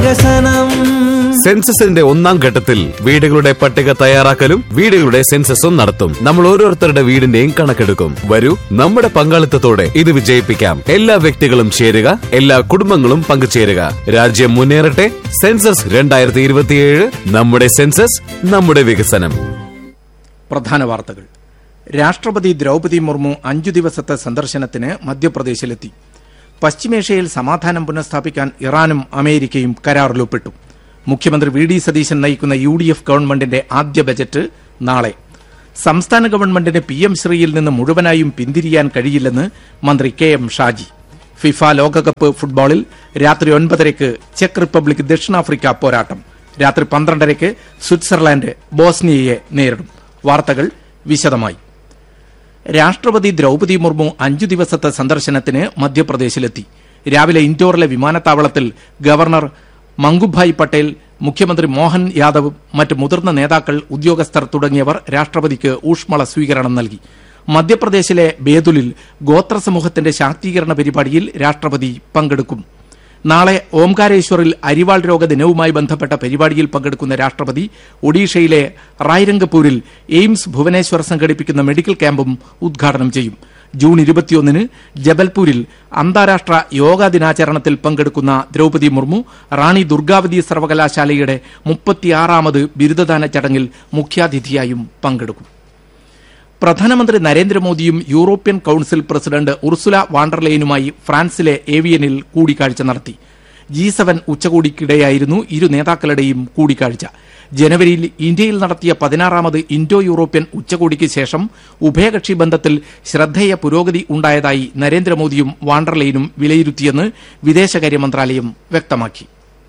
വികസനം സെൻസസിന്റെ ഒന്നാം ഘട്ടത്തിൽ വീടുകളുടെ പട്ടിക തയ്യാറാക്കലും വീടുകളുടെ സെൻസസും നടത്തും നമ്മൾ ഓരോരുത്തരുടെ വീടിന്റെയും കണക്കെടുക്കും വരൂ നമ്മുടെ പങ്കാളിത്തത്തോടെ ഇത് വിജയിപ്പിക്കാം എല്ലാ വ്യക്തികളും ചേരുക എല്ലാ കുടുംബങ്ങളും പങ്കുചേരുക രാജ്യം മുന്നേറട്ടെ സെൻസസ് രണ്ടായിരത്തി ഇരുപത്തിയേഴ് നമ്മുടെ സെൻസസ് നമ്മുടെ വികസനം പ്രധാന വാർത്തകൾ രാഷ്ട്രപതി ദ്രൗപദി മുർമു അഞ്ചു ദിവസത്തെ സന്ദർശനത്തിന് മധ്യപ്രദേശിലെത്തി പശ്ചിമേഷ്യയിൽ സമാധാനം പുനഃസ്ഥാപിക്കാൻ ഇറാനും അമേരിക്കയും കരാറിലൊപ്പിട്ടു മുഖ്യമന്ത്രി വി ഡി സതീശൻ നയിക്കുന്ന യു ഡി എഫ് ഗവൺമെന്റിന്റെ ആദ്യ ബജറ്റ് നാളെ സംസ്ഥാന ഗവൺമെന്റിന് പി എം ശ്രീയിൽ നിന്ന് മുഴുവനായും പിന്തിരിയാൻ കഴിയില്ലെന്ന് മന്ത്രി കെ എം ഷാജി ഫിഫ ലോകകപ്പ് ഫുട്ബോളിൽ രാത്രി ഒൻപതരയ്ക്ക് ചെക്ക് റിപ്പബ്ലിക് ദക്ഷിണാഫ്രിക്ക പോരാട്ടം രാത്രി പന്ത്രണ്ടരയ്ക്ക് സ്വിറ്റ്സർലാൻഡ് ബോസ്നിയയെ നേരിടും വാർത്തകൾ വിശദമായി രാഷ്ട്രപതി ദ്രൗപദി മുർമു അഞ്ചു ദിവസത്തെ സന്ദർശനത്തിന് മധ്യപ്രദേശിലെത്തി രാവിലെ ഇൻഡോറിലെ വിമാനത്താവളത്തിൽ ഗവർണർ മംഗുഭായ് പട്ടേൽ മുഖ്യമന്ത്രി മോഹൻ യാദവ് മറ്റ് മുതിർന്ന നേതാക്കൾ ഉദ്യോഗസ്ഥർ തുടങ്ങിയവർ രാഷ്ട്രപതിക്ക് ഊഷ്മള സ്വീകരണം നൽകി മധ്യപ്രദേശിലെ ബേതുലിൽ ഗോത്ര സമൂഹത്തിന്റെ ശാക്തീകരണ പരിപാടിയിൽ രാഷ്ട്രപതി പങ്കെടുക്കും നാളെ ഓംകാരേശ്വറിൽ അരിവാൾ രോഗ ദിനവുമായി ബന്ധപ്പെട്ട പരിപാടിയിൽ പങ്കെടുക്കുന്ന രാഷ്ട്രപതി ഒഡീഷയിലെ റായ്രംഗപൂരിൽ എയിംസ് ഭുവനേശ്വർ സംഘടിപ്പിക്കുന്ന മെഡിക്കൽ ക്യാമ്പും ഉദ്ഘാടനം ചെയ്യും ജൂൺ ഇരുപത്തിയൊന്നിന് ജബൽപൂരിൽ അന്താരാഷ്ട്ര യോഗാ ദിനാചരണത്തിൽ പങ്കെടുക്കുന്ന ദ്രൗപദി മുർമു റാണി ദുർഗാവതി സർവകലാശാലയുടെ മുപ്പത്തിയാറാമത് ബിരുദദാന ചടങ്ങിൽ മുഖ്യാതിഥിയായും പങ്കെടുക്കും പ്രധാനമന്ത്രി നരേന്ദ്രമോദിയും യൂറോപ്യൻ കൌൺസിൽ പ്രസിഡന്റ് ഉർസുല വാണ്ടർലെയിനുമായി ഫ്രാൻസിലെ ഏവിയനിൽ കൂടിക്കാഴ്ച നടത്തി ജി സെവൻ ഉച്ചകോടിക്കിടെയായിരുന്നു ഇരു നേതാക്കളുടെയും കൂടിക്കാഴ്ച ജനുവരിയിൽ ഇന്ത്യയിൽ നടത്തിയ പതിനാറാമത് ഇൻഡോ യൂറോപ്യൻ ഉച്ചകോടിക്ക് ശേഷം ഉഭയകക്ഷി ബന്ധത്തിൽ ശ്രദ്ധേയ പുരോഗതി ഉണ്ടായതായി നരേന്ദ്രമോദിയും വാണ്ടർലെയിനും വിലയിരുത്തിയെന്ന് വിദേശകാര്യ മന്ത്രാലയം വ്യക്തമാക്കി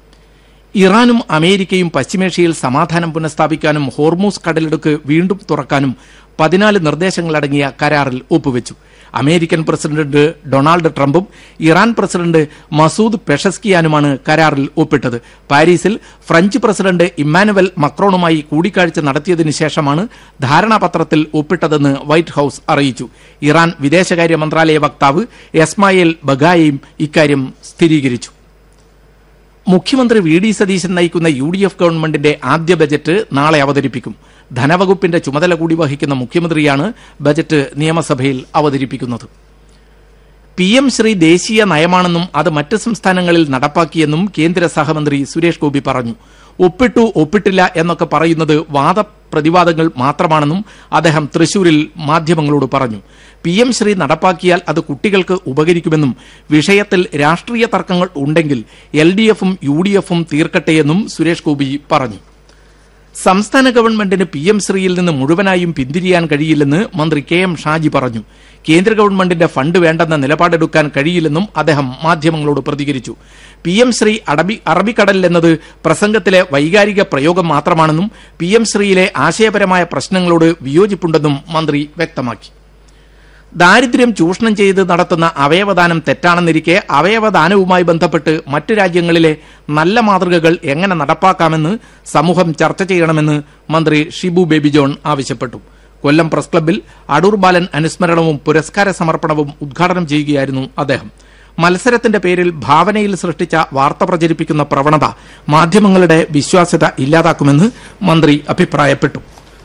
ഇറാനും അമേരിക്കയും പശ്ചിമേഷ്യയിൽ സമാധാനം പുനഃസ്ഥാപിക്കാനും ഹോർമൂസ് കടലിടുക്ക് വീണ്ടും തുറക്കാനും പതിനാല് നിർദ്ദേശങ്ങളടങ്ങിയ കരാറിൽ ഒപ്പുവെച്ചു അമേരിക്കൻ പ്രസിഡന്റ് ഡൊണാൾഡ് ട്രംപും ഇറാൻ പ്രസിഡന്റ് മസൂദ് പെഷസ്കിയാനുമാണ് കരാറിൽ ഒപ്പിട്ടത് പാരീസിൽ ഫ്രഞ്ച് പ്രസിഡന്റ് ഇമ്മാനുവൽ മക്രോണുമായി കൂടിക്കാഴ്ച നടത്തിയതിനു ശേഷമാണ് ധാരണാപത്രത്തിൽ ഒപ്പിട്ടതെന്ന് വൈറ്റ് ഹൌസ് അറിയിച്ചു ഇറാൻ വിദേശകാര്യ മന്ത്രാലയ വക്താവ് എസ്മായേൽ ബഗായയും ഇക്കാര്യം സ്ഥിരീകരിച്ചു മുഖ്യമന്ത്രി വി ഡി സതീശൻ നയിക്കുന്ന യു ഡി എഫ് ഗവൺമെന്റിന്റെ ആദ്യ ബജറ്റ് നാളെ അവതരിപ്പിക്കും ധനവകുപ്പിന്റെ ചുമതല കൂടി വഹിക്കുന്ന മുഖ്യമന്ത്രിയാണ് ബജറ്റ് നിയമസഭയിൽ അവതരിപ്പിക്കുന്നത് പി എം ശ്രീ ദേശീയ നയമാണെന്നും അത് മറ്റ് സംസ്ഥാനങ്ങളിൽ നടപ്പാക്കിയെന്നും കേന്ദ്ര സഹമന്ത്രി സുരേഷ് ഗോപി പറഞ്ഞു ഒപ്പിട്ടു ഒപ്പിട്ടില്ല എന്നൊക്കെ പറയുന്നത് വാദപ്രതിവാദങ്ങൾ മാത്രമാണെന്നും അദ്ദേഹം തൃശൂരിൽ മാധ്യമങ്ങളോട് പറഞ്ഞു പി എം ശ്രീ നടപ്പാക്കിയാൽ അത് കുട്ടികൾക്ക് ഉപകരിക്കുമെന്നും വിഷയത്തിൽ രാഷ്ട്രീയ തർക്കങ്ങൾ ഉണ്ടെങ്കിൽ എൽ ഡി എഫും യു ഡി എഫും തീർക്കട്ടെയെന്നും സുരേഷ് ഗോപി പറഞ്ഞു സംസ്ഥാന ഗവൺമെന്റിന് പി എം ശ്രീയിൽ നിന്ന് മുഴുവനായും പിന്തിരിയാൻ കഴിയില്ലെന്ന് മന്ത്രി കെ എം ഷാജി പറഞ്ഞു കേന്ദ്ര ഗവൺമെന്റിന്റെ ഫണ്ട് വേണ്ടെന്ന നിലപാടെടുക്കാൻ കഴിയില്ലെന്നും അദ്ദേഹം മാധ്യമങ്ങളോട് പ്രതികരിച്ചു പി എം ശ്രീ അറബി അറബിക്കടൽ എന്നത് പ്രസംഗത്തിലെ വൈകാരിക പ്രയോഗം മാത്രമാണെന്നും പി എം ശ്രീയിലെ ആശയപരമായ പ്രശ്നങ്ങളോട് വിയോജിപ്പുണ്ടെന്നും മന്ത്രി വ്യക്തമാക്കി ദാരിദ്ര്യം ചൂഷണം ചെയ്ത് നടത്തുന്ന അവയവദാനം തെറ്റാണെന്നിരിക്കെ അവയവദാനവുമായി ബന്ധപ്പെട്ട് മറ്റു രാജ്യങ്ങളിലെ നല്ല മാതൃകകൾ എങ്ങനെ നടപ്പാക്കാമെന്ന് സമൂഹം ചർച്ച ചെയ്യണമെന്ന് മന്ത്രി ഷിബു ബേബി ജോൺ ആവശ്യപ്പെട്ടു കൊല്ലം പ്രസ് ക്ലബ്ബിൽ അടൂർ ബാലൻ അനുസ്മരണവും പുരസ്കാര സമർപ്പണവും ഉദ്ഘാടനം ചെയ്യുകയായിരുന്നു അദ്ദേഹം മത്സരത്തിന്റെ പേരിൽ ഭാവനയിൽ സൃഷ്ടിച്ച വാർത്ത പ്രചരിപ്പിക്കുന്ന പ്രവണത മാധ്യമങ്ങളുടെ വിശ്വാസ്യത ഇല്ലാതാക്കുമെന്ന് മന്ത്രി അഭിപ്രായപ്പെട്ടു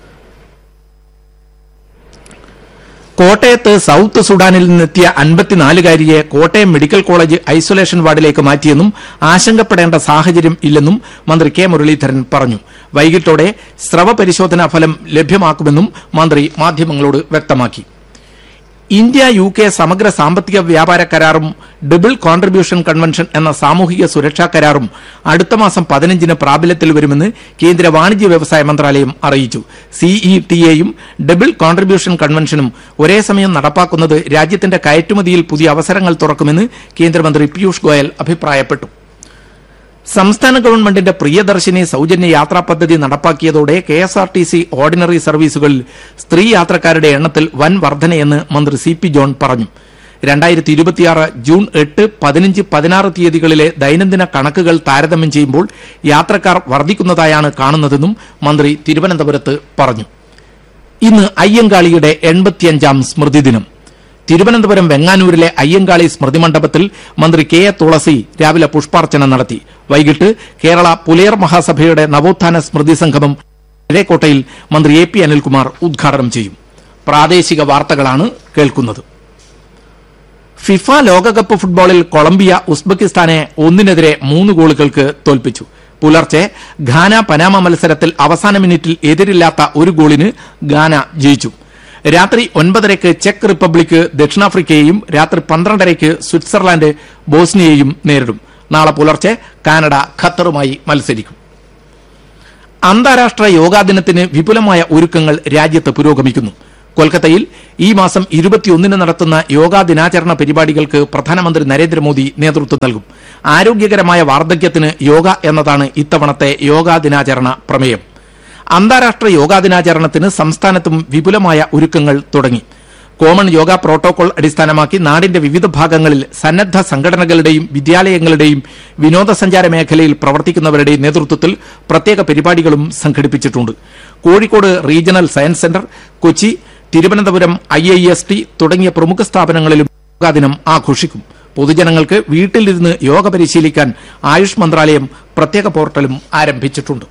കോട്ടയത്ത് സൌത്ത് സുഡാനിൽ നിന്നെത്തിയ അൻപത്തിനാലുകാരിയെ കോട്ടയം മെഡിക്കൽ കോളേജ് ഐസൊലേഷൻ വാർഡിലേക്ക് മാറ്റിയെന്നും ആശങ്കപ്പെടേണ്ട സാഹചര്യം ഇല്ലെന്നും മന്ത്രി കെ മുരളീധരൻ പറഞ്ഞു വൈകിട്ടോടെ സ്രവ പരിശോധനാ ഫലം ലഭ്യമാക്കുമെന്നും മന്ത്രി മാധ്യമങ്ങളോട് വ്യക്തമാക്കി ഇന്ത്യ യു കെ സമഗ്ര സാമ്പത്തിക വ്യാപാര കരാറും ഡബിൾ കോൺട്രിബ്യൂഷൻ കൺവെൻഷൻ എന്ന സാമൂഹിക സുരക്ഷാ കരാറും അടുത്ത മാസം പതിനഞ്ചിന് പ്രാബല്യത്തിൽ വരുമെന്ന് കേന്ദ്ര വാണിജ്യ വ്യവസായ മന്ത്രാലയം അറിയിച്ചു സിഇടിഎയും ഡബിൾ കോൺട്രിബ്യൂഷൻ കൺവെൻഷനും ഒരേ സമയം നടപ്പാക്കുന്നത് രാജ്യത്തിന്റെ കയറ്റുമതിയിൽ പുതിയ അവസരങ്ങൾ തുറക്കുമെന്ന് കേന്ദ്രമന്ത്രി പീയൂഷ് ഗോയൽ അഭിപ്രായപ്പെട്ടു സംസ്ഥാന ഗവൺമെന്റിന്റെ പ്രിയദർശിനി സൌജന്യ യാത്രാ പദ്ധതി നടപ്പാക്കിയതോടെ K S R T C ordinary സർവീസുകളിൽ സ്ത്രീ യാത്രക്കാരുടെ എണ്ണത്തിൽ വൻ വർധനയെന്ന് മന്ത്രി സി പി ജോൺ പറഞ്ഞു രണ്ടായിരത്തി ഇരുപത്തിയാറ് ജൂൺ എട്ട് പതിനഞ്ച് പതിനാറ് തീയതികളിലെ ദൈനംദിന കണക്കുകൾ താരതമ്യം ചെയ്യുമ്പോൾ യാത്രക്കാർ വർദ്ധിക്കുന്നതായാണ് കാണുന്നതെന്നും മന്ത്രി തിരുവനന്തപുരത്ത് പറഞ്ഞു ഇന്ന് അയ്യങ്കാളിയുടെ എൺപത്തിയഞ്ചാം സ്മൃതി ദിനം തിരുവനന്തപുരം വെങ്ങാനൂരിലെ അയ്യങ്കാളി സ്മൃതി മണ്ഡപത്തിൽ മന്ത്രി കെ എ തുളസി രാവിലെ പുഷ്പാർച്ചന നടത്തി വൈകിട്ട് കേരള പുലയർ മഹാസഭയുടെ നവോത്ഥാന സ്മൃതി സംഗമം കിഴേക്കോട്ടയിൽ മന്ത്രി എ പി അനിൽകുമാർ ഉദ്ഘാടനം ചെയ്യും പ്രാദേശിക വാർത്തകളാണ് കേൾക്കുന്നത് ഫിഫ ലോകകപ്പ് ഫുട്ബോളിൽ കൊളംബിയ ഉസ്ബെക്കിസ്ഥാനെ ഒന്നിനെതിരെ മൂന്ന് ഗോളുകൾക്ക് തോൽപ്പിച്ചു പുലർച്ചെ ഘാന പനാമ മത്സരത്തിൽ അവസാന മിനിറ്റിൽ എതിരില്ലാത്ത ഒരു ഗോളിന് ഘാന ജയിച്ചു രാത്രി ഒൻപതരയ്ക്ക് ചെക്ക് റിപ്പബ്ലിക് ദക്ഷിണാഫ്രിക്കയെയും രാത്രി പന്ത്രണ്ടരയ്ക്ക് സ്വിറ്റ്സർലാൻഡ് ബോസ്നിയയെയും നേരിടും നാളെ പുലർച്ചെ കാനഡ ഖത്തറുമായി മത്സരിക്കും അന്താരാഷ്ട്ര യോഗാ ദിനത്തിന് വിപുലമായ ഒരുക്കങ്ങൾ രാജ്യത്ത് പുരോഗമിക്കുന്നു കൊൽക്കത്തയിൽ ഈ മാസം ഇരുപത്തിയൊന്നിന് നടത്തുന്ന യോഗാ ദിനാചരണ പരിപാടികൾക്ക് പ്രധാനമന്ത്രി നരേന്ദ്രമോദി നേതൃത്വം നൽകും ആരോഗ്യകരമായ വാർദ്ധക്യത്തിന് യോഗ എന്നതാണ് ഇത്തവണത്തെ യോഗാ ദിനാചരണ പ്രമേയം അന്താരാഷ്ട്ര യോഗാ ദിനാചരണത്തിന് സംസ്ഥാനത്തും വിപുലമായ ഒരുക്കങ്ങൾ തുടങ്ങി കോമൺ യോഗ പ്രോട്ടോകോൾ അടിസ്ഥാനമാക്കി നാടിന്റെ വിവിധ ഭാഗങ്ങളിൽ സന്നദ്ധ സംഘടനകളുടെയും വിദ്യാലയങ്ങളുടെയും വിനോദസഞ്ചാര മേഖലയിൽ പ്രവർത്തിക്കുന്നവരുടെയും നേതൃത്വത്തിൽ പ്രത്യേക പരിപാടികളും സംഘടിപ്പിച്ചിട്ടുണ്ട് Kozhikode regional science centre Kochi Thiruvananthapuram I I S T തുടങ്ങിയ പ്രമുഖ സ്ഥാപനങ്ങളിലും യോഗാ ദിനം ആഘോഷിക്കും പൊതുജനങ്ങൾക്ക് വീട്ടിലിരുന്ന് യോഗ പരിശീലിക്കാൻ ആയുഷ് മന്ത്രാലയം പ്രത്യേക പോർട്ടലും ആരംഭിച്ചിട്ടുണ്ട്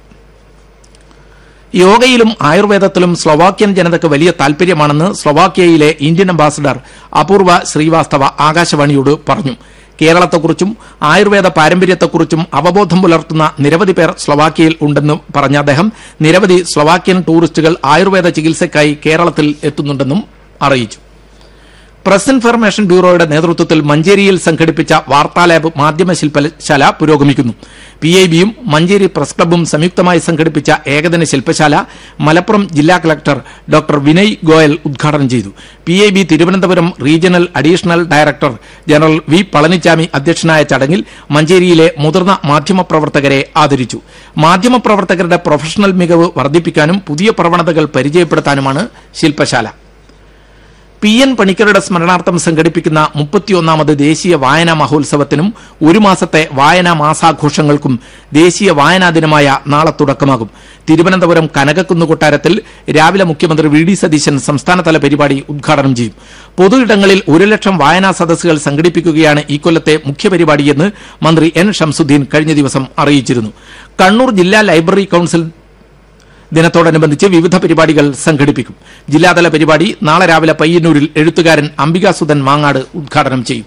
യോഗയിലും ആയുർവേദത്തിലും സ്ലൊവാക്യൻ ജനതയ്ക്ക് വലിയ താൽപര്യമാണെന്ന് സ്ലൊവാക്യയിലെ ഇന്ത്യൻ അംബാസഡർ അപൂർവ ശ്രീവാസ്തവ ആകാശവാണിയോട് പറഞ്ഞു കേരളത്തെക്കുറിച്ചും ആയുർവേദ പാരമ്പര്യത്തെക്കുറിച്ചും അവബോധം പുലർത്തുന്ന നിരവധി പേർ സ്ലൊവാക്യയിൽ ഉണ്ടെന്ന് പറഞ്ഞ അദ്ദേഹം നിരവധി സ്ലൊവാക്യൻ ടൂറിസ്റ്റുകൾ ആയുർവേദ ചികിത്സയ്ക്കായി കേരളത്തിൽ എത്തുന്നുണ്ടെന്നും അറിയിച്ചു പ്രസ് ഇൻഫർമേഷൻ ബ്യൂറോയുടെ നേതൃത്വത്തിൽ മഞ്ചേരിയിൽ സംഘടിപ്പിച്ച വാർത്താലാബ് മാധ്യമ ശില്പശാല പുരോഗമിക്കുന്നു പി ഐ ബിയും മഞ്ചേരി പ്രസ് ക്ലബ്ബും സംയുക്തമായി സംഘടിപ്പിച്ച ഏകദിന ശില്പശാല മലപ്പുറം ജില്ലാ കളക്ടർ ഡോക്ടർ വിനയ് ഗോയൽ ഉദ്ഘാടനം ചെയ്തു P I B Thiruvananthapuram regional additional director general V Palanichami അധ്യക്ഷനായ ചടങ്ങിൽ മഞ്ചേരിയിലെ മുതിർന്ന മാധ്യമപ്രവർത്തകരെ ആദരിച്ചു മാധ്യമപ്രവർത്തകരുടെ പ്രൊഫഷണൽ മികവ് വർദ്ധിപ്പിക്കാനും പുതിയ പ്രവണതകൾ പരിചയപ്പെടുത്താനുമാണ് ശില്പശാല പി എൻ പണിക്കരുടെ സ്മരണാർത്ഥം സംഘടിപ്പിക്കുന്ന മുപ്പത്തിയൊന്നാമത് ദേശീയ വായനാ മഹോത്സവത്തിനും ഒരു മാസത്തെ വായനാ മാസാഘോഷങ്ങൾക്കും ദേശീയ വായനാ ദിനമായ നാളെ തുടക്കമാകും തിരുവനന്തപുരം കനകക്കുന്ന് കൊട്ടാരത്തിൽ രാവിലെ മുഖ്യമന്ത്രി വി ഡി സതീശൻ സംസ്ഥാനതല പരിപാടി ഉദ്ഘാടനം ചെയ്യും പൊതു ഇടങ്ങളിൽ ഒരു ലക്ഷം വായനാ സദസ്സുകൾ സംഘടിപ്പിക്കുകയാണ് ഈ കൊല്ലത്തെ മുഖ്യപരിപാടിയെന്ന് മന്ത്രി എൻ ഷംസുദ്ദീൻ കഴിഞ്ഞ ദിവസം അറിയിച്ചിരുന്നു കണ്ണൂർ ജില്ലാ ലൈബ്രറി കൌൺസിൽ ദിനത്തോടനുബന്ധിച്ച് വിവിധ പരിപാടികൾ സംഘടിപ്പിക്കും ജില്ലാതല പരിപാടി നാളെ രാവിലെ പയ്യന്നൂരിൽ എഴുത്തുകാരൻ അംബികാസുധൻ മാങ്ങാട് ഉദ്ഘാടനം ചെയ്യും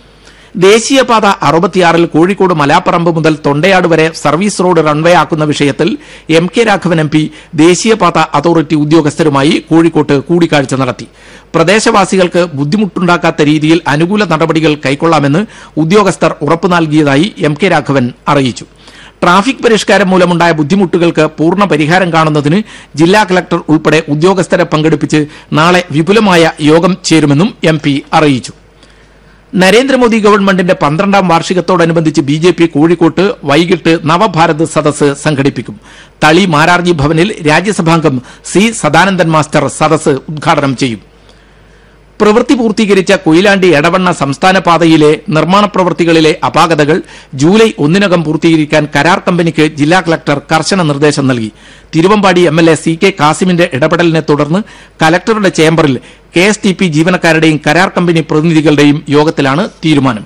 ദേശീയപാത അറുപത്തിയാറിൽ കോഴിക്കോട് മലാപ്പറമ്പ് മുതൽ തൊണ്ടയാട് വരെ സർവീസ് റോഡ് റൺവേ ആക്കുന്ന വിഷയത്തിൽ M K Raghavan M P ദേശീയപാത അതോറിറ്റി ഉദ്യോഗസ്ഥരുമായി കോഴിക്കോട്ട് കൂടിക്കാഴ്ച നടത്തി പ്രദേശവാസികൾക്ക് ബുദ്ധിമുട്ടുണ്ടാക്കാത്ത രീതിയിൽ അനുകൂല നടപടികൾ കൈക്കൊള്ളാമെന്ന് ഉദ്യോഗസ്ഥർ ഉറപ്പു നൽകിയതായി എം കെ രാഘവൻ അറിയിച്ചു ട്രാഫിക് പരിഷ്കാരം മൂലമുണ്ടായ ബുദ്ധിമുട്ടുകൾക്ക് പൂർണ്ണ പരിഹാരം കാണുന്നതിന് ജില്ലാ കളക്ടർ ഉൾപ്പെടെ ഉദ്യോഗസ്ഥരെ പങ്കെടുപ്പിച്ച് നാളെ വിപുലമായ യോഗം ചേരുമെന്നും എം അറിയിച്ചു നരേന്ദ്രമോദി ഗവൺമെന്റിന്റെ പന്ത്രണ്ടാം വാർഷികത്തോടനുബന്ധിച്ച് ബി ജെ പി കോഴിക്കോട്ട് വൈകിട്ട് നവഭാരത് സദസ്സ് സംഘടിപ്പിക്കും തളി മാരാർജി ഭവനിൽ രാജ്യസഭാംഗം സി സദാനന്ദൻ മാസ്റ്റർ സദസ്സ് ഉദ്ഘാടനം ചെയ്യും പ്രവൃത്തി പൂർത്തീകരിച്ച കൊയിലാണ്ടി എടവണ്ണ സംസ്ഥാന പാതയിലെ നിർമ്മാണ പ്രവൃത്തികളിലെ അപാകതകൾ ജൂലൈ ഒന്നിനകം പൂർത്തീകരിക്കാൻ കരാർ കമ്പനിക്ക് ജില്ലാ കളക്ടർ കർശന നിർദ്ദേശം നൽകി Thiruvambady M L A C K കാസിമിന്റെ ഇടപെടലിനെ തുടർന്ന് കലക്ടറുടെ ചേംബറിൽ കെ എസ് ടി പി ജീവനക്കാരുടെയും കരാർ കമ്പനി പ്രതിനിധികളുടെയും യോഗത്തിലാണ് തീരുമാനം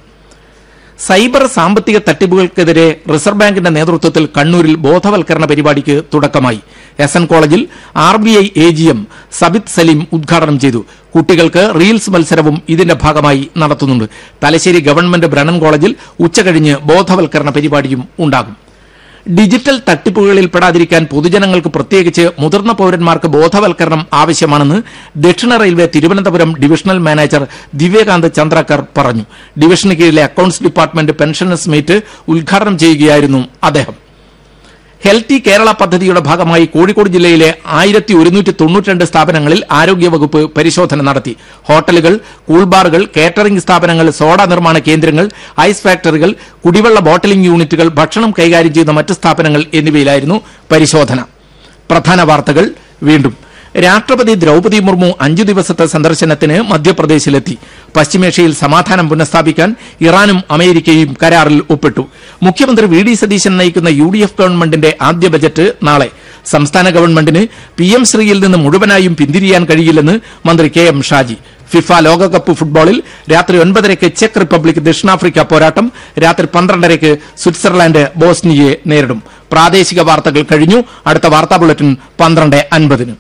സൈബർ സാമ്പത്തിക തട്ടിപ്പുകൾക്കെതിരെ റിസർവ് ബാങ്കിന്റെ നേതൃത്വത്തിൽ കണ്ണൂരിൽ ബോധവൽക്കരണ പരിപാടിക്ക് തുടക്കമായി എസ് എൻ കോളേജിൽ R B I A G M Sabith Saleem ഉദ്ഘാടനം ചെയ്തു കുട്ടികൾക്ക് റീൽസ് മത്സരവും ഇതിന്റെ ഭാഗമായി നടത്തുന്നുണ്ട് തലശ്ശേരി ഗവൺമെന്റ് ബ്രണ്ണൻ കോളേജിൽ ഉച്ചകഴിഞ്ഞ് ബോധവൽക്കരണ പരിപാടിയും ഉണ്ടാകും ഡിജിറ്റൽ തട്ടിപ്പുകളിൽ പെടാതിരിക്കാൻ പൊതുജനങ്ങൾക്ക് പ്രത്യേകിച്ച് മുതിർന്ന പൌരന്മാർക്ക് ബോധവൽക്കരണം ആവശ്യമാണെന്ന് ദക്ഷിണ railway Thiruvananthapuram divisional manager Divyakant Chandrakar പറഞ്ഞു ഡിവിഷന് കീഴിലെ അക്കൌണ്ട്സ് ഡിപ്പാർട്ട്മെന്റ് പെൻഷനേഴ്സ് മീറ്റ് ഉദ്ഘാടനം ചെയ്യുകയായിരുന്നു അദ്ദേഹം ഹെൽത്തി കേരള പദ്ധതിയുടെ ഭാഗമായി കോഴിക്കോട് ജില്ലയിലെ ആയിരത്തി ഒരുന്നൂറ്റി തൊണ്ണൂറ്റിരണ്ട് സ്ഥാപനങ്ങളിൽ ആരോഗ്യവകുപ്പ് പരിശോധന നടത്തി ഹോട്ടലുകൾ കൂൾബാറുകൾ കേറ്ററിംഗ് സ്ഥാപനങ്ങൾ സോഡ നിർമ്മാണ കേന്ദ്രങ്ങൾ ഐസ് ഫാക്ടറികൾ കുടിവെള്ള ബോട്ടലിംഗ് യൂണിറ്റുകൾ ഭക്ഷണം കൈകാര്യം ചെയ്യുന്ന മറ്റ് സ്ഥാപനങ്ങൾ എന്നിവയിലായിരുന്നു പരിശോധന പ്രധാന വാർത്തകൾ വീണ്ടും രാഷ്ട്രപതി ദ്രൌപതി മുർമു അഞ്ചു ദിവസത്തെ സന്ദർശനത്തിന് മധ്യപ്രദേശിലെത്തി പശ്ചിമേഷ്യയിൽ സമാധാനം പുനഃസ്ഥാപിക്കാൻ ഇറാനും അമേരിക്കയും കരാറിൽ ഒപ്പിട്ടു മുഖ്യമന്ത്രി വി ഡി സതീശൻ നയിക്കുന്ന യു ഡി എഫ് ഗവൺമെന്റിന്റെ ആദ്യ ബജറ്റ് നാളെ സംസ്ഥാന ഗവൺമെന്റിന് പി എം ശ്രീയിൽ നിന്ന് മുഴുവനായും പിന്തിരിയാൻ കഴിയില്ലെന്ന് മന്ത്രി കെ എം ഷാജി ഫിഫ ലോകകപ്പ് ഫുട്ബോളിൽ രാത്രി ഒൻപതരയ്ക്ക് ചെക്ക് റിപ്പബ്ലിക് ദക്ഷിണാഫ്രിക്ക പോരാട്ടം രാത്രി പന്ത്രണ്ടരയ്ക്ക് സ്വിറ്റ്സർലാൻഡ് ബോസ്നിയയെ നേരിടും പ്രാദേശിക വാർത്തകൾ കഴിഞ്ഞു അടുത്ത വാർത്താ ബുള്ളറ്റിൻ പന്ത്രണ്ട് അൻപതിന്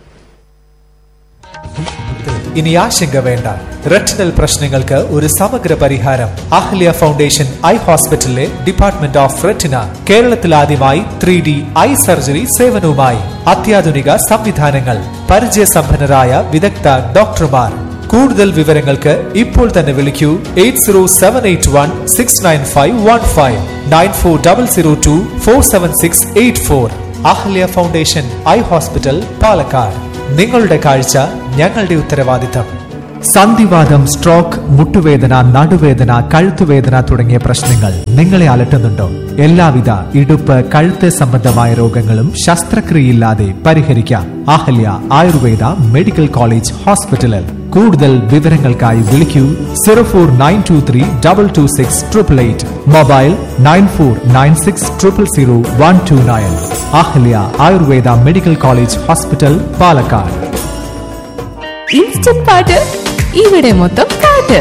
ഇനി ആശങ്ക വേണ്ട റെറ്റിനൽ പ്രശ്നങ്ങൾക്ക് ഒരു സമഗ്ര പരിഹാരം അഹ്ല്യ ഫൗണ്ടേഷൻ ഐ ഹോസ്പിറ്റലിലെ ഡിപ്പാർട്ട്മെന്റ് ഓഫ് റെറ്റിന കേരളത്തിൽ ആദ്യമായി ത്രീ ഡി ഐ സർജറി സേവനവുമായി അത്യാധുനിക സംവിധാനങ്ങൾ പരിചയസമ്പന്നരായ വിദഗ്ധ ഡോക്ടർമാർ കൂടുതൽ വിവരങ്ങൾക്ക് ഇപ്പോൾ തന്നെ വിളിക്കൂ eight zero seven eight one six nine five one five nine four double zero two four seven six eight four Ahalya foundation eye hospital Palakkad നിങ്ങളുടെ കാഴ്ച ഞങ്ങളുടെ ഉത്തരവാദിത്തം സന്ധിവാദം സ്ട്രോക്ക് മുട്ടുവേദന നടുവേദന കഴുത്തുവേദന തുടങ്ങിയ പ്രശ്നങ്ങൾ നിങ്ങളെ അലട്ടുന്നുണ്ടോ എല്ലാവിധ ഇടുപ്പ് കഴുത്ത് സംബന്ധമായ രോഗങ്ങളും ശസ്ത്രക്രിയയില്ലാതെ പരിഹരിക്കാം അഹല്യ ആയുർവേദ മെഡിക്കൽ കോളേജ് ഹോസ്പിറ്റലിൽ കൂടുതൽ വിവരങ്ങൾക്കായി വിളിക്കൂ zero four nine two three double two six triple eight mobile nine four nine six triple zero one two nine Ahalya Ayurveda medical college hospital Palakkad instant പാട്ട് ഇവിടെ മൊത്തം പാട്ട്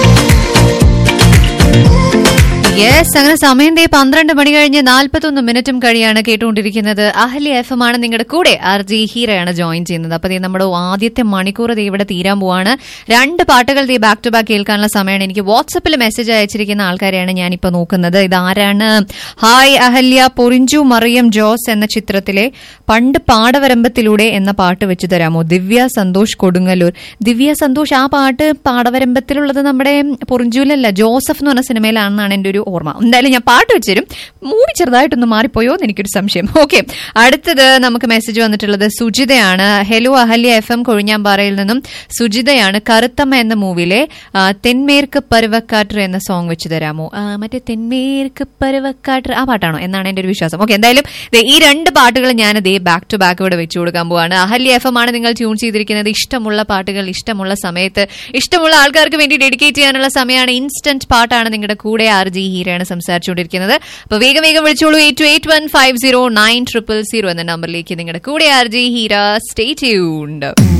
യെസ് അങ്ങനെ സമയം ദേ പന്ത്രണ്ട് മണി കഴിഞ്ഞ് നാൽപ്പത്തൊന്ന് മിനിറ്റും കഴിയാണ് കേട്ടുകൊണ്ടിരിക്കുന്നത് അഹലി എഫ് എം ആണ് നിങ്ങളുടെ കൂടെ ആർ ജി ഹീറയാണ് ജോയിൻ ചെയ്യുന്നത് അപ്പൊ ദേ നമ്മുടെ ആദ്യത്തെ മണിക്കൂർ ദേ ഇവിടെ തീരാൻ പോവാണ് രണ്ട് പാട്ടുകൾ ദേ ബാക്ക് ടു ബാക്ക് കേൾക്കാനുള്ള സമയമാണ് എനിക്ക് വാട്സപ്പിൽ മെസ്സേജ് അയച്ചിരിക്കുന്ന ആൾക്കാരെയാണ് ഞാനിപ്പോ നോക്കുന്നത് ഇതാരാണ് ഹായ് അഹല്യ പൊറിഞ്ചു മറിയം ജോസ് എന്ന ചിത്രത്തിലെ പണ്ട് പാടവരമ്പത്തിലൂടെ എന്ന പാട്ട് വെച്ച് തരാമോ ദിവ്യ സന്തോഷ് കൊടുങ്ങല്ലൂർ ദിവ്യ സന്തോഷ് ആ പാട്ട് പാടവരമ്പത്തിലുള്ളത് നമ്മുടെ പൊറിഞ്ചൂലല്ല ജോസഫ് എന്ന് പറഞ്ഞ സിനിമയിലാണെന്നാണ് എൻ്റെ ഒരു ഓർമ്മ എന്തായാലും ഞാൻ പാട്ട് വെച്ചുതരും മൂവി ചെറുതായിട്ടൊന്ന് മാറിപ്പോയോ എന്ന് എനിക്കൊരു സംശയം ഓക്കെ അടുത്തത് നമുക്ക് മെസ്സേജ് വന്നിട്ടുള്ളത് സുജിതയാണ് ഹെലോ അഹല്യ എഫ് എം കൊഴിഞ്ഞാമ്പാറയിൽ നിന്നും സുജിതയാണ് കറുത്തമ്മ എന്ന മൂവിയിലെ ആ, തെന്മേർക്ക് പരുവക്കാട്ടർ എന്ന സോങ് വെച്ച് തരാമോ ആ, മറ്റേ തെന്മേർക്ക് പരുവക്കാട്ടർ ആ പാട്ടാണോ എന്നാണ് എൻ്റെ ഒരു വിശ്വാസം ഓക്കെ എന്തായാലും ദേ ഈ രണ്ട് പാട്ടുകൾ ഞാൻ ദേ ബാക്ക് ടു ബാക്ക് ഇവിടെ വെച്ചു കൊടുക്കാൻ പോവാണ് അഹല്യ എഫ് എം ആണ് നിങ്ങൾ ട്യൂൺ ചെയ്തിരിക്കുന്നത് ഇഷ്ടമുള്ള പാട്ടുകൾ ഇഷ്ടമുള്ള സമയത്ത് ഇഷ്ടമുള്ള ആൾക്കാർക്ക് വേണ്ടി ഡെഡിക്കേറ്റ് ചെയ്യാനുള്ള സമയമാണ് ഇൻസ്റ്റന്റ് പാട്ടാണ് നിങ്ങളുടെ കൂടെ ആർ ജി ഹീരയാണ് സംസാരിച്ചുകൊണ്ടിരിക്കുന്നത് അപ്പൊ വേഗം വേഗം വിളിച്ചോളൂ eight two eight one five zero nine triple zero എന്ന നമ്പറിലേക്ക് നിങ്ങളുടെ കൂടെ R G Heera stay tuned